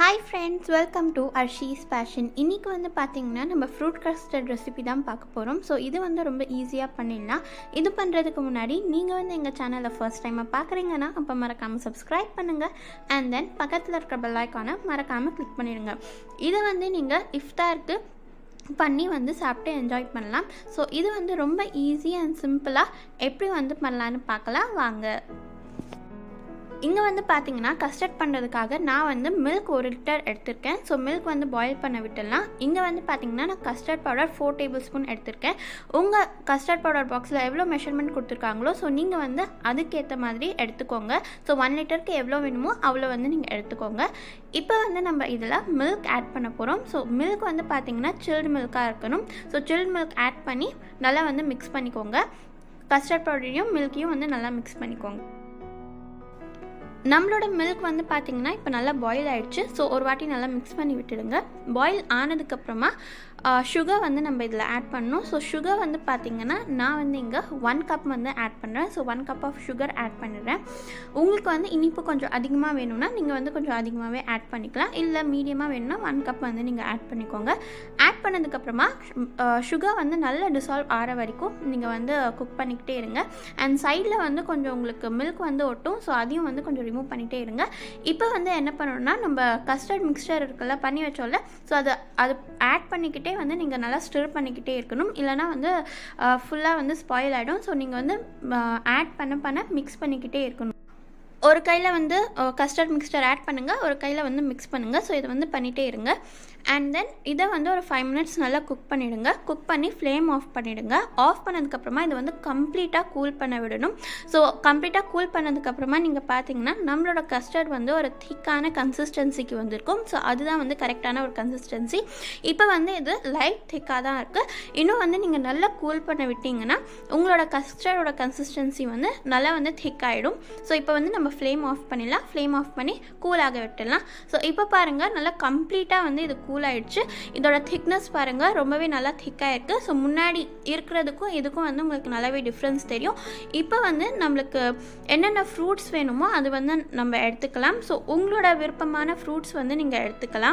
hi friends welcome to Arshi's passion இன்றைக்கி வந்து பார்த்தீங்கன்னா நம்ம ஃப்ரூட் கஸ்டர்ட் ரெசிபி தான் பார்க்க போகிறோம் ஸோ இது வந்து ரொம்ப ஈஸியாக பண்ணிடலாம் இது பண்ணுறதுக்கு முன்னாடி நீங்கள் வந்து எங்கள் சேனலை ஃபர்ஸ்ட் டைமாக பார்க்குறீங்கன்னா அப்போ மறக்காமல் சப்ஸ்கிரைப் பண்ணுங்கள் அண்ட் தென் பக்கத்தில் இருக்கிற பெல் ஐக்கானை மறக்காமல் கிளிக் பண்ணிடுங்க இதை வந்து நீங்கள் இஃப்தாருக்கு பண்ணி வந்து சாப்பிட்டு என்ஜாய் பண்ணலாம் ஸோ இது வந்து ரொம்ப ஈஸி அண்ட் சிம்பிளாக எப்படி வந்து பண்ணலான்னு பார்க்கலாம் வாங்க இங்கே வந்து பார்த்தீங்கன்னா கஸ்டர்ட் பண்ணுறதுக்காக நான் வந்து மில்க் ஒரு லிட்டர் எடுத்திருக்கேன் ஸோ மில்க் வந்து பாயில் பண்ண விட்டுடலாம் இங்கே வந்து பார்த்தீங்கன்னா நான் custard powder four tablespoon எடுத்திருக்கேன் உங்கள் கஸ்டர்ட் பவுடர் பாக்ஸில் எவ்வளோ மெஷர்மெண்ட் கொடுத்துருக்காங்களோ ஸோ நீங்கள் வந்து அதுக்கேற்ற மாதிரி எடுத்துக்கோங்க ஸோ ஒன் லிட்டருக்கு எவ்வளோ வேணுமோ அவ்வளோ வந்து நீங்கள் எடுத்துக்கோங்க இப்போ வந்து நம்ம இதில் மில்க் ஆட் பண்ண போகிறோம் ஸோ மில்க் வந்து பார்த்தீங்கன்னா சில்டு மில்காக இருக்கணும் ஸோ சில்டு மில்க் ஆட் பண்ணி நல்லா வந்து மிக்ஸ் பண்ணிக்கோங்க கஸ்டர்ட் பவுடரையும் மில்க்கையும் வந்து நல்லா மிக்ஸ் பண்ணிக்கோங்க நம்மளோட மில்க் வந்து பார்த்திங்கன்னா இப்போ நல்லா பாயில் ஆகிடுச்சு ஸோ ஒரு வாட்டி நல்லா மிக்ஸ் பண்ணி விட்டுடுங்க பாயில் ஆனதுக்கப்புறமா சுகர் வந்து நம்ம இதில் ஆட் பண்ணணும் ஸோ சுகர் வந்து பார்த்திங்கன்னா நான் வந்து இங்கே ஒன் கப் வந்து ஆட் பண்ணுறேன் so one cup of sugar add பண்ணிடுறேன் உங்களுக்கு வந்து இனிப்பு கொஞ்சம் அதிகமாக வேணும்னா நீங்கள் வந்து கொஞ்சம் அதிகமாகவே ஆட் பண்ணிக்கலாம் இல்லை மீடியமாக வேணும்னா ஒன் கப் வந்து நீங்கள் ஆட் பண்ணிக்கோங்க ஆட் பண்ணதுக்கப்புறமா சுகர் வந்து நல்லா டிசால்வ் ஆகிற வரைக்கும் நீங்கள் வந்து குக் பண்ணிக்கிட்டே இருங்க அண்ட் சைடில் வந்து கொஞ்சம் உங்களுக்கு மில்க் வந்து ஒட்டும் ஸோ அதையும் வந்து கொஞ்சம் ரிமூவ் பண்ணிகிட்டே இருங்க இப்போ வந்து என்ன பண்ணணும்னா நம்ம கஸ்டர்ட் மிக்சர் இருக்குல்ல பண்ணி வச்சோம்ல ஸோ அதை அது ஆட் பண்ணிக்கிட்டே வந்து நீங்கள் நல்லா ஸ்டிர் பண்ணிக்கிட்டே இருக்கணும் இல்லைனா வந்து ஃபுல்லாக வந்து ஸ்பாயில் ஆகிடும் ஸோ நீங்கள் வந்து ஆட் பண்ண பண்ண மிக்ஸ் பண்ணிக்கிட்டே இருக்கணும் ஒரு கையில் வந்து கஸ்டர்ட் மிக்ஸ்டர் ஆட் பண்ணுங்கள் ஒரு கையில் வந்து மிக்ஸ் பண்ணுங்கள் ஸோ இதை வந்து பண்ணிகிட்டே இருங்க அண்ட் தென் இதை வந்து ஒரு ஃபைவ் மினிட்ஸ் நல்லா குக் பண்ணிவிடுங்க குக் பண்ணி ஃப்ளேம் ஆஃப் பண்ணிவிடுங்க ஆஃப் பண்ணதுக்கப்புறமா இதை வந்து கம்ப்ளீட்டாக கூல் பண்ண விடணும் ஸோ கம்ப்ளீட்டாக கூல் பண்ணதுக்கப்புறமா நீங்கள் பார்த்தீங்கன்னா நம்மளோட கஸ்டர்ட் வந்து ஒரு திக்கான கன்சிஸ்டன்சிக்கு வந்திருக்கும் ஸோ அதுதான் வந்து கரெக்டான ஒரு கன்சிஸ்டன்சி இப்போ வந்து இது லைட் திக்காக தான் இருக்குது இன்னும் வந்து நீங்கள் நல்லா கூல் பண்ண விட்டிங்கன்னா உங்களோட கஸ்டர்டோட கன்சிஸ்டன்சி வந்து நல்லா வந்து திக் ஆகிடும் ஸோ இப்போ வந்து நம்ம ஃப்ளேம் ஆஃப் பண்ணிடலாம் ஃப்ளேம் ஆஃப் பண்ணி கூலாக விட்டுடலாம் ஸோ இப்போ பாருங்கள் நல்லா கம்ப்ளீட்டாக வந்து இது கூல் ஆகிடுச்சு இதோட திக்னஸ் பாருங்கள் ரொம்பவே நல்லா திக்காக இருக்குது ஸோ முன்னாடி இருக்கிறதுக்கும் இதுக்கும் வந்து உங்களுக்கு நல்லாவே டிஃப்ரென்ஸ் தெரியும் இப்போ வந்து நம்மளுக்கு என்னென்ன ஃப்ரூட்ஸ் வேணுமோ அது வந்து நம்ம எடுத்துக்கலாம் ஸோ உங்களோட விருப்பமான ஃப்ரூட்ஸ் வந்து நீங்கள் எடுத்துக்கலாம்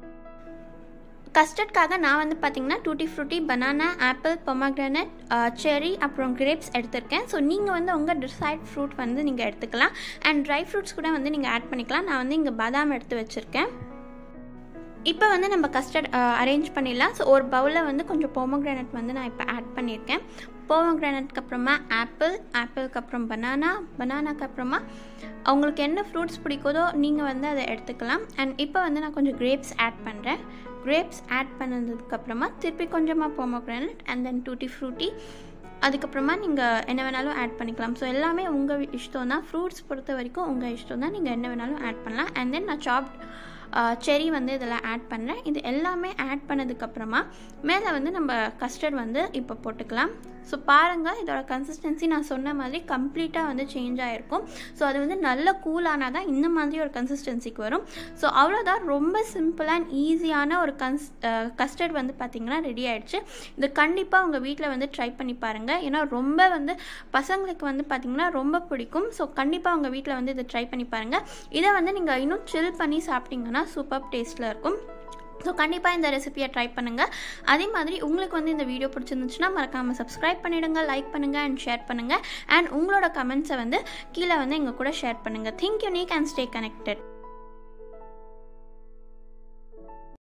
கஸ்டர்ட்காக நான் வந்து பார்த்தீங்கன்னா tutti frutti banana apple pomegranate cherry அப்புறம் கிரேப்ஸ் எடுத்திருக்கேன் ஸோ நீங்கள் வந்து உங்கள் டிசைட் ஃப்ரூட் வந்து நீங்கள் எடுத்துக்கலாம் அண்ட் ட்ரை ஃப்ரூட்ஸ் கூட வந்து நீங்கள் ஆட் பண்ணிக்கலாம் நான் வந்து இங்கே பாதாம் எடுத்து வச்சுருக்கேன் இப்போ வந்து நம்ம கஸ்டர்ட் அரேஞ்ச் பண்ணிடலாம் ஸோ ஒரு பவுலில் வந்து கொஞ்சம் போமோக்ரானட் வந்து நான் இப்போ ஆட் பண்ணியிருக்கேன் போமோக்ரானட்க்கு அப்புறமா ஆப்பிள் ஆப்பிளுக்கு அப்புறம் பனானா பனானாக்கு அப்புறமா அவங்களுக்கு என்ன ஃப்ரூட்ஸ் பிடிக்குதோ நீங்கள் வந்து அதை எடுத்துக்கலாம் அண்ட் இப்போ வந்து நான் கொஞ்சம் கிரேப்ஸ் ஆட் பண்ணுறேன் கிரேப்ஸ் ஆட் பண்ணதுக்கப்புறமா திருப்பி கொஞ்சமாக pomegranate and then tutti frutti அதுக்கப்புறமா நீங்கள் என்ன வேணாலும் ஆட் பண்ணிக்கலாம் ஸோ எல்லாமே உங்கள் இஷ்டம் தான் ஃப்ரூட்ஸ் பொறுத்த வரைக்கும் உங்கள் இஷ்டம் தான் நீங்கள் என்ன வேணாலும் ஆட் பண்ணலாம் அண்ட் தென் நான் சாப் செரி வந்து இதில் ஆட் பண்ணுறேன் இது எல்லாமே ஆட் பண்ணதுக்கப்புறமா மேலே வந்து நம்ம கஸ்டர்ட் வந்து இப்போ போட்டுக்கலாம் ஸோ பாருங்கள் இதோட கன்சிஸ்டன்சி நான் சொன்ன மாதிரி கம்ப்ளீட்டாக வந்து சேஞ்ச் ஆகிருக்கும் ஸோ அது வந்து நல்ல கூலானால் தான் இந்த மாதிரி ஒரு கன்சிஸ்டன்சிக்கு வரும் ஸோ அவ்வளோதான் ரொம்ப சிம்பிள் அண்ட் ஈஸியான ஒரு கன்ஸ் கஸ்டர்ட் வந்து பார்த்திங்கன்னா ரெடி ஆகிடுச்சு இது கண்டிப்பாக உங்கள் வீட்டில் வந்து ட்ரை பண்ணி பாருங்கள் ஏன்னா ரொம்ப வந்து பசங்களுக்கு வந்து பார்த்திங்கன்னா ரொம்ப பிடிக்கும் ஸோ கண்டிப்பாக உங்கள் வீட்டில் வந்து இதை ட்ரை பண்ணி பாருங்கள் இதை வந்து நீங்கள் இன்னும் சில் பண்ணி சாப்பிட்டீங்கன்னா சூப்பர் டேஸ்ட்டில் இருக்கும் ஸோ கண்டிப்பாக இந்த ரெசிபியை ட்ரை பண்ணுங்கள் அதே மாதிரி உங்களுக்கு வந்து இந்த வீடியோ பிடிச்சிருந்துச்சுன்னா மறக்காமல் சப்ஸ்கிரைப் பண்ணிவிடுங்க லைக் பண்ணுங்கள் அண்ட் ஷேர் பண்ணுங்கள் அண்ட் உங்களோட கமெண்ட்ஸை வந்து கீழே வந்து எங்கள் கூட ஷேர் பண்ணுங்கள் think unique and stay connected